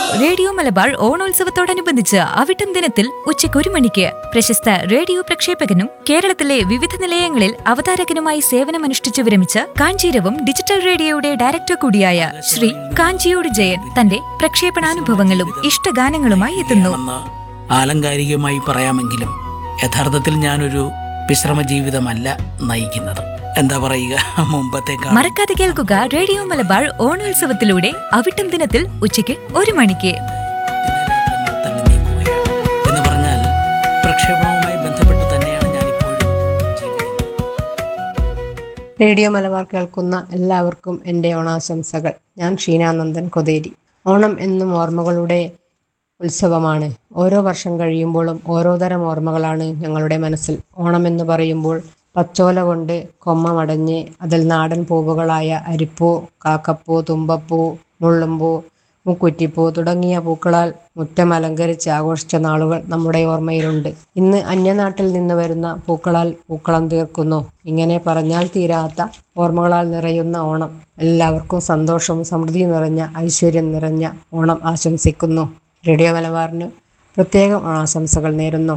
radio Malabar ഓണോത്സവത്തോടനുബന്ധിച്ച് Avittam ദിനത്തിൽ ഉച്ചയ്ക്ക് ഒരു മണിക്ക് പ്രശസ്ത റേഡിയോ പ്രക്ഷേപകനും കേരളത്തിലെ വിവിധ നിലയങ്ങളിൽ അവതാരകനുമായി സേവനമനുഷ്ഠിച്ചു വിരമിച്ച കാഞ്ചീരവും ഡിജിറ്റൽ റേഡിയോയുടെ ഡയറക്ടർ കൂടിയായ ശ്രീ കാഞ്ചിയോട് ജയൻ തന്റെ പ്രക്ഷേപണാനുഭവങ്ങളും ഇഷ്ടഗാനങ്ങളുമായി എത്തുന്നു എന്ന് ആലങ്കാരികമായി പറയാമെങ്കിലും യഥാർത്ഥത്തിൽ ഞാനൊരു വിശ്രമ ജീവിതമല്ല നയിക്കുന്നത് എന്താ പറയുക മുമ്പത്തേക്കാൾ മറക്കാതെ കേൾക്കുക റേഡിയോ മലബാർ ഓണോത്സവത്തിലൂടെ അവിട്ടം ദിനത്തിൽ ഉച്ചയ്ക്ക് ഒരു മണിക്ക് തള്ളി നീക്കുകയാണ് എന്ന് പറഞ്ഞാൽ പ്രക്ഷേപണവുമായി ബന്ധപ്പെട്ട് തന്നെയാണ് ഞാനിപ്പോഴും ജീവിക്കുന്നത് റേഡിയോ മലബാർ കേൾക്കുന്ന എല്ലാവർക്കും എൻ്റെ ഓണാശംസകൾ ഞാൻ ഷീനാനന്ദൻ കൊതേരി ഓണം എന്നും ഓർമ്മകളുടെ ഉത്സവമാണ് ഓരോ വർഷം കഴിയുമ്പോഴും ഓരോ തരം ഓർമ്മകളാണ് ഞങ്ങളുടെ മനസ്സിൽ ഓണം എന്ന് പറയുമ്പോൾ പച്ചോല കൊണ്ട് കൊമ്മ മടഞ്ഞ് അതിൽ നാടൻ പൂവുകളായ അരിപ്പൂ കാക്കപ്പൂ തുമ്പപ്പൂ മുള്ളുമ്പൂ മുക്കുറ്റിപ്പൂ തുടങ്ങിയ പൂക്കളാൽ മുറ്റം അലങ്കരിച്ച് ആഘോഷിച്ച നാളുകൾ നമ്മുടെ ഓർമ്മയിലുണ്ട് ഇന്ന് അന്യനാട്ടിൽ നിന്ന് വരുന്ന പൂക്കളാൽ പൂക്കളം തീർക്കുന്നു ഇങ്ങനെ പറഞ്ഞാൽ തീരാത്ത ഓർമ്മകളാൽ നിറയുന്ന ഓണം എല്ലാവർക്കും സന്തോഷവും സമൃദ്ധിയും നിറഞ്ഞ ഐശ്വര്യം നിറഞ്ഞ ഓണം ആശംസിക്കുന്നു റേഡിയോ മലബാറിന് പ്രത്യേകം ഓണാശംസകൾ നേരുന്നു